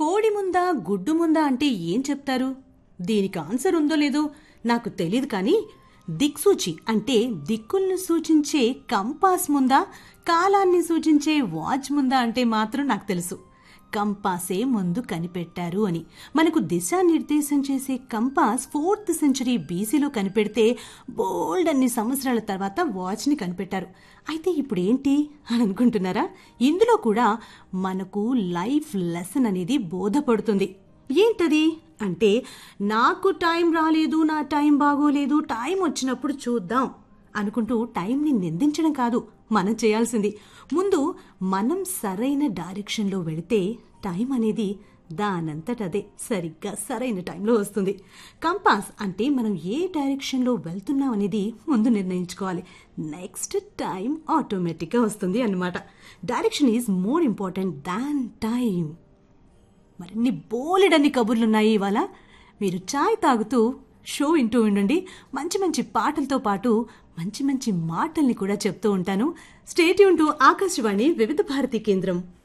కోడి ముందా గుడ్డు ముందా అంటే ఏం చెప్తారు దీనికి ఆన్సర్ ఉందో లేదో నాకు తెలియదు కానీ దిక్సూచి అంటే దిక్కుల్ని సూచించే కంపాస్ ముందా కాలాన్ని సూచించే వాచ్ ముందా అంటే మాత్రం నాకు తెలుసు కంపాసే ముందు కనిపెట్టారు అని మనకు దిశానిర్దేశం చేసే కంపాస్ ఫోర్త్ సెంచరీ బీసీలో కనిపెడితే బోల్డ్ అన్ని సంవత్సరాల తర్వాత వాచ్ని కనిపెట్టారు అయితే ఇప్పుడు ఏంటి అని అనుకుంటున్నారా ఇందులో కూడా మనకు లైఫ్ లెసన్ అనేది బోధపడుతుంది ఏంటది అంటే నాకు టైం రాలేదు నా టైం బాగోలేదు టైం వచ్చినప్పుడు చూద్దాం అనుకుంటూ టైంని నిందించడం కాదు మనం చేయాల్సింది ముందు మనం సరైన డైరెక్షన్లో వెళితే టైం అనేది దానంతటదే సరిగ్గా సరైన టైంలో వస్తుంది కంపాస్ అంటే మనం ఏ డైరెక్షన్లో వెళ్తున్నాం అనేది ముందు నిర్ణయించుకోవాలి నెక్స్ట్ టైం ఆటోమేటిక్గా వస్తుంది అన్నమాట direction is more important than time మరిన్ని బోలెడన్ని కబుర్లున్నాయి ఇవాళ మీరు చాయ్ తాగుతూ షో వింటూ ఉండండి మంచి మంచి పాటలతో పాటు మంచి మంచి మాటల్ని కూడా చెప్తూ ఉంటాను స్టేట్ యూన్ టు ఆకాశవాణి వివిధ భారతి కేంద్రం